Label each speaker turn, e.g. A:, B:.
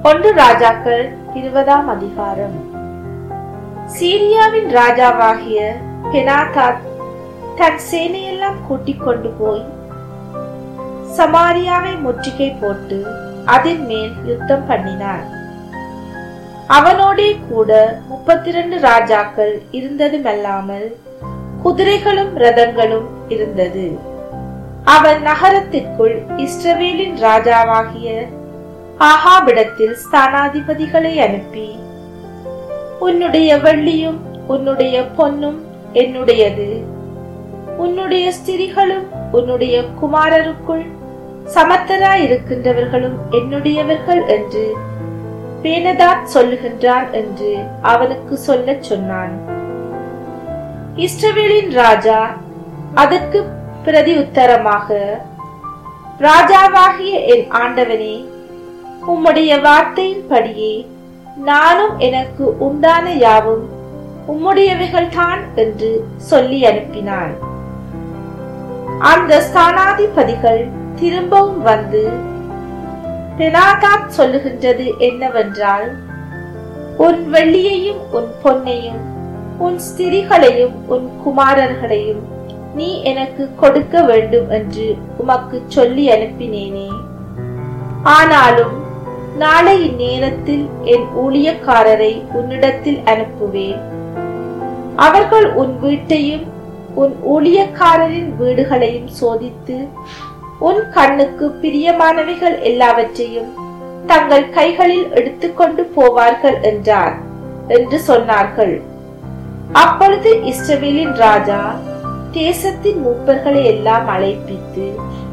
A: ஒன்று ராஜாக்கள் இருபதாம் அதிகாரம் சீரியாவின் ராஜாவாகிய பெனாகாத் தன் சேனையெல்லாம் கூட்டிக் கொண்டு போய் சமாரியாவை முற்றுகை போட்டு அதன் மேல் யுத்தம் பண்ணினார் அவனோடே கூட முப்பத்தி இரண்டு ராஜாக்கள் இருந்ததுமல்லாமல் குதிரைகளும் ரதங்களும் இருந்தது அவன் நகரத்திற்குள் இஸ்ரவேலின் ராஜாவாகிய ஆகாபிடத்தில் ஸ்தானாதிபதிகளை அனுப்பி உன்னுடைய வெள்ளியும் உன்னுடைய பொன்னும் என்னுடையது உன்னுடைய ஸ்திரிகளும் உன்னுடைய குமாரருக்குள் சமத்தராய் இருக்கின்றவர்களும் என்னுடையவர்கள் என்று பேனதாத் சொல்லுகின்றான் என்று அவனுக்கு சொல்லச் சொன்னான் இஸ்ரவேலின் ராஜா அதற்கு பிரதி உத்தரமாக ராஜாவாகிய என் ஆண்டவனே உம்முடைய வார்த்தையின்படியே நானும் எனக்கு உண்டான யாவும் உம்முடையவைகள் தான் என்று சொல்லி அனுப்பினான் அந்த ஸ்தானாதிபதிகள் திரும்பவும் வந்து பெனாகாத் சொல்லுகின்றது என்னவென்றால் உன் வெள்ளியையும் உன் பொன்னையும் உன் ஸ்திரிகளையும் உன் குமாரர்களையும் நீ எனக்கு கொடுக்க வேண்டும் என்று உமக்கு சொல்லி அனுப்பினேனே ஆனாலும் நாளை இந்நேரத்தில் என் ஊழியக்காரரை உன்னிடத்தில் அனுப்புவேன் அவர்கள் உன் வீட்டையும் உன் ஊழியக்காரரின் வீடுகளையும் சோதித்து உன் கண்ணுக்கு பிரியமானவைகள் எல்லாவற்றையும் தங்கள் கைகளில் எடுத்துக்கொண்டு போவார்கள் என்றார் என்று சொன்னார்கள் அப்பொழுது இஸ்ரவேலின் ராஜா தேசத்தின் மூப்பர்களை எல்லாம் அழைப்பித்து